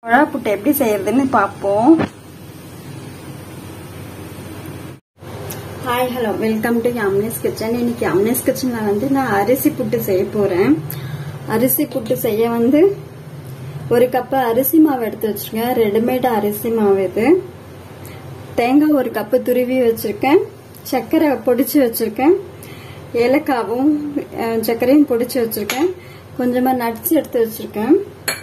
மிளகா புட்டு எப்படி செய்யறதுன்னு பார்ப்போம் ஹாய் ஹலோ வெல்கம் டு அம்னேஸ் கிச்சன் இன்னைக்கு அம்னேஸ் கிச்சன்ல வந்து நான் அரிசி புட்டு செய்ய போறேன் அரிசி புட்டு செய்ய வந்து ஒரு கப்பு அரிசி மாவு எடுத்து வச்சிருக்கேன் ரெடிமேட் அரிசி மாவு இது தேங்காய் ஒரு கப்பு துருவி வச்சிருக்கேன் சர்க்கரை பொடிச்சு வச்சிருக்கேன் ஏலக்காவும் அஹ், சர்க்கரையும் பொடிச்சு வச்சிருக்கேன் கொஞ்சமா நட்ஸ் எடுத்து வச்சிருக்கேன்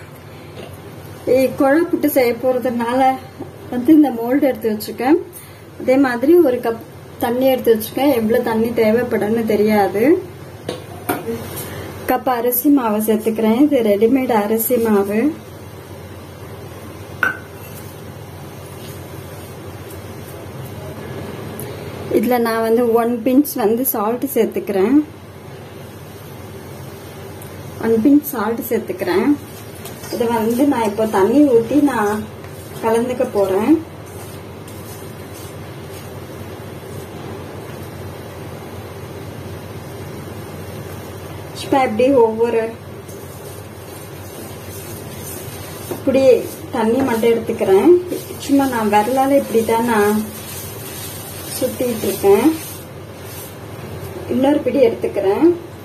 குழா புட்டு செய்ய போறதுனால வந்து இந்த மோல்டு எடுத்து வச்சிருக்கேன் அதே மாதிரி ஒரு கப் தண்ணி எடுத்து வச்சிருக்கேன் எவ்வளவு தண்ணி தேவைப்படும்னு தெரியாது கப் அரிசி மாவு சேர்த்துக்கிறேன் இது ரெடிமேட் அரிசி மாவு இதுல நான் வந்து ஒன் பிஞ்ச் வந்து சால்ட் சேர்த்துக்கிறேன் ஒன் பிஞ்ச் சால்ட் சேர்த்துக்கிறேன் இதை வந்து நான் இப்போ தண்ணி ஊற்றி நான் கலந்துக்க போறேன் சும்மா எப்படி ஒவ்வொரு இப்படி தண்ணி மட்டும் எடுத்துக்கிறேன் சும்மா நான் விரலால இப்படி தான் நான் சுத்திட்டு இருக்கேன் இன்னொரு பிடி எடுத்துக்கிறேன்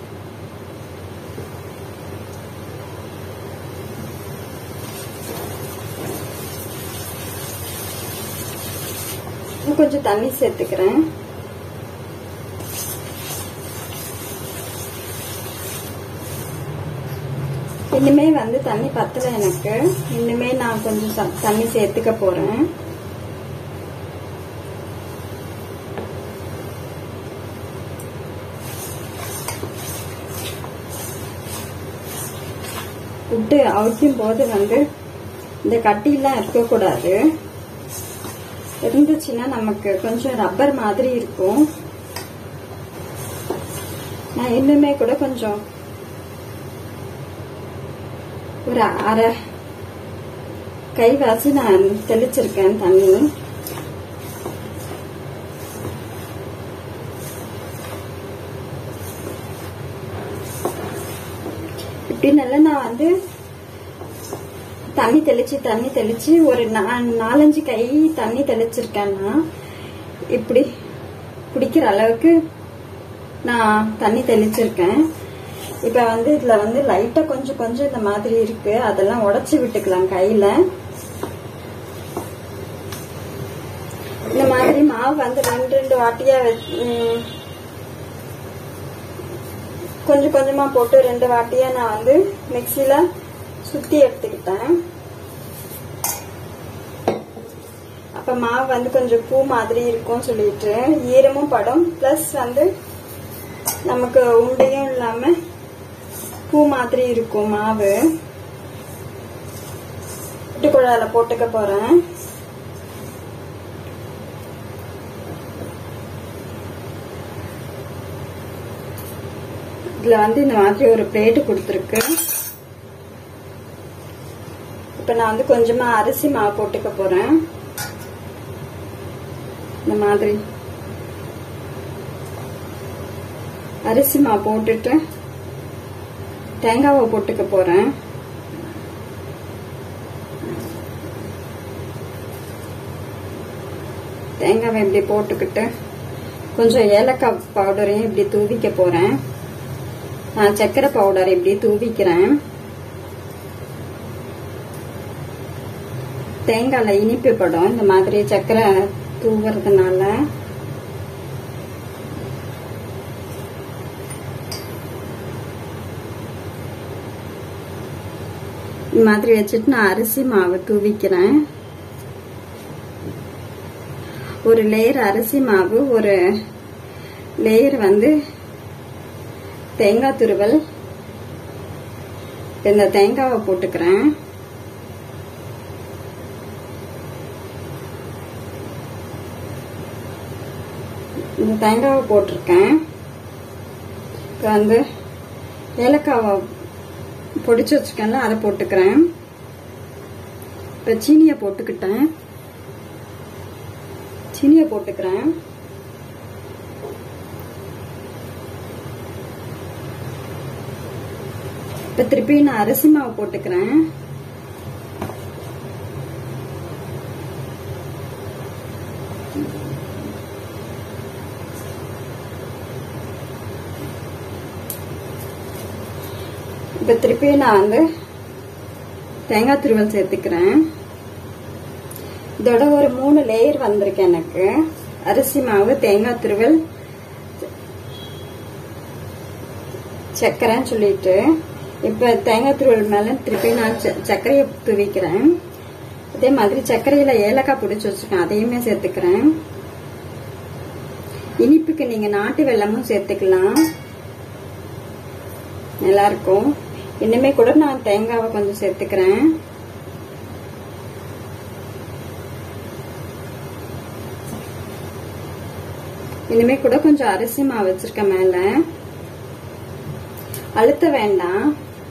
இன்னும் கொஞ்சம் தண்ணி சேர்த்துக்கிறேன் இன்னுமே வந்து தண்ணி பத்தல எனக்கு இன்னுமே நான் கொஞ்சம் ச- தண்ணி சேர்த்துக்க போறேன் புட்டு அவிக்கும் போது வந்து இந்த கட்டிலாம் இருக்கக்கூடாது இருந்துச்சுன்னா நமக்கு கொஞ்சம் ரப்பர் மாதிரி இருக்கும் நான் இன்னுமே கூட கொஞ்சம் ஒரு அரை கைவாசி நான் தெளிச்சிருக்கேன் தண்ணி இப்படி நல்லா நான் வந்து தண்ணி தெளிச்சு தண்ணி தெளிச்சு ஒரு நா- நாலஞ்சு கை தண்ணி தெளிச்சிருக்கேன்னா இப்படி பிடிக்கிற அளவுக்கு நான் தண்ணி தெளிச்சிருக்கேன் இப்ப வந்து இதுல வந்து லைட்டா கொஞ்சம் கொஞ்சம் இந்த மாதிரி இருக்கு அதெல்லாம் உடைச்சு விட்டுக்கலாம் கையில இந்த மாதிரி மாவு வந்து ரெண்டு ரெண்டு வாட்டியா வெ- ம், கொஞ்சம் கொஞ்சமா போட்டு ரெண்டு வாட்டியா நான் வந்து மிக்சியில சுத்தி எடுத்துக்கிட்டேன் அப்ப மாவு வந்து கொஞ்சம் பூ மாதிரி இருக்கும் சொல்லிட்டு ஈரமும் படும் பிளஸ் வந்து நமக்கு உண்டையும் இல்லாம பூ மாதிரி இருக்கும் மாவு குழால போட்டுக்க போறேன் இதுல வந்து இந்த மாதிரி ஒரு பிளேட் கொடுத்துருக்கு இப்ப நான் வந்து கொஞ்சமா அரிசி மாவு போட்டுக்க போறேன் இந்த மாதிரி அரிசி மாவு போட்டுட்டு தேங்காவை போட்டுக்க போறேன் தேங்காவை இப்படி போட்டுக்கிட்டு கொஞ்சம் ஏலக்காய் பவுடரையும் இப்படி தூவிக்க போறேன் நான் சர்க்கரை பவுடர் இப்படி தூவிக்கிறேன் தேங்காய்ல இனிப்பு படும் இந்த மாதிரி சர்க்கரை தூவுறதுனால இந்த மாதிரி வச்சுட்டு நான் அரிசி மாவு தூவிக்கிறேன் ஒரு லேயர் அரிசி மாவு ஒரு லேயர் வந்து தேங்காய் துருவல் இந்த தேங்காவை போட்டுக்கிறேன் இந்த தேங்காவை போட்டிருக்கேன் இப்போ வந்து ஏலக்காவை பொடிச்சு வச்சுக்கேன்ல அதை போட்டுக்கிறேன் இப்போ சீனியை போட்டுக்கிட்டேன் சீனியை போட்டுக்கிறேன் இப்போ திருப்பி நான் அரிசி மாவு போட்டுக்கிறேன் இப்போ திருப்பி நான் வந்து தேங்காய் துருவல் சேர்த்துக்கிறேன் இதோட ஒரு மூணு லேயர் வந்திருக்கு எனக்கு அரிசி மாவு தேங்காய் துருவல் சர்க்கரைன்னு சொல்லிட்டு இப்போ தேங்காய் துருவல் மேலே திருப்பி நான் ச- சர்க்கரையை துவிக்கிறேன் அதே மாதிரி சர்க்கரையில ஏலக்காய் பிடிச்சி வச்சிருக்கேன் அதையுமே சேர்த்துக்கிறேன் இனிப்புக்கு நீங்க நாட்டு வெல்லமும் சேர்த்துக்கலாம் நல்லா இருக்கும் இனிமே கூட நான் தேங்காவை கொஞ்சம் சேர்த்துக்கிறேன் இனிமே கூட கொஞ்சம் அரிசி மாவு வச்சிருக்கேன் மேல அழுத்த வேண்டாம்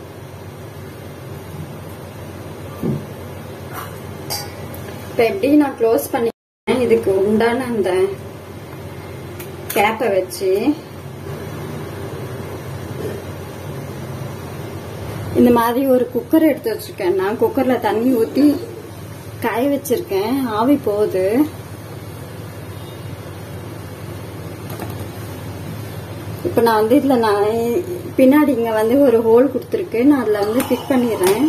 இப்ப எப்படி நான் க்ளோஸ் பண்ணிக்கிறேன் இதுக்கு உண்டான அந்த கேப்பை வச்சு இந்த மாதிரி ஒரு குக்கர் எடுத்து வச்சிருக்கேன் நான் குக்கர்ல தண்ணி ஊத்தி காய வச்சிருக்கேன் ஆவி போகுது இப்ப நான் வந்து இதுல நான் பின்னாடி இங்க வந்து ஒரு ஹோல் கொடுத்துருக்கு நான் அதுல வந்து ஃபிட் பண்ணிடுறேன்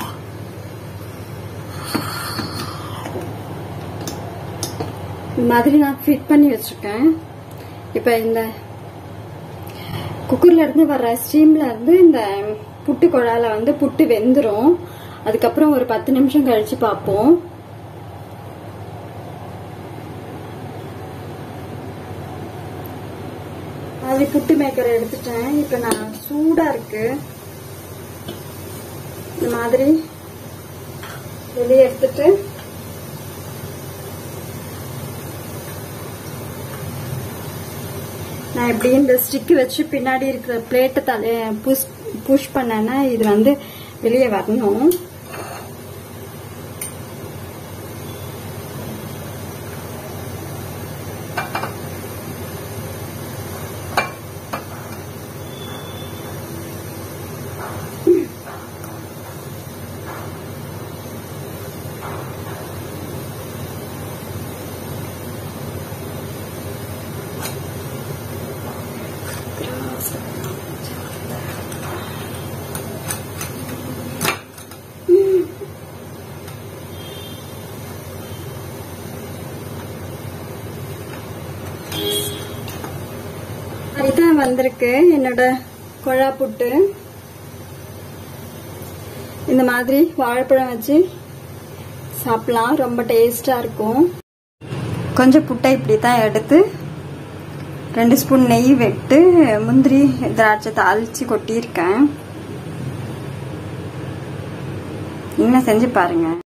இந்த மாதிரி நான் ஃபிட் பண்ணி வச்சிருக்கேன் இப்ப இந்த குக்கர்ல இருந்து வர்ற ஸ்டீம்ல இருந்து இந்த புட்டு குழால வந்து புட்டு வெந்துரும் அதுக்கப்புறம் ஒரு பத்து நிமிஷம் கழிச்சு பார்ப்போம் அது புட்டு மேக்கரை எடுத்துட்டேன் இப்ப நான் சூடா இருக்கு இந்த மாதிரி வெளியே எடுத்துட்டு நான் எப்படி இந்த ஸ்டிக் வச்சு பின்னாடி இருக்கிற பிளேட்டை தலை புஷ் புஷ் பண்ணேன்னா இது வந்து வெளியே வரணும் இதான் வந்திருக்கு என்னோட கொழா புட்டு இந்த மாதிரி வாழைப்பழம் வச்சு சாப்பிடலாம் ரொம்ப டேஸ்டா இருக்கும் கொஞ்சம் புட்டை இப்படி தான் எடுத்து ரெண்டு ஸ்பூன் நெய் விட்டு முந்திரி திராட்சை தாளிச்சு கொட்டியிருக்கேன் நீங்களும் செஞ்சு பாருங்க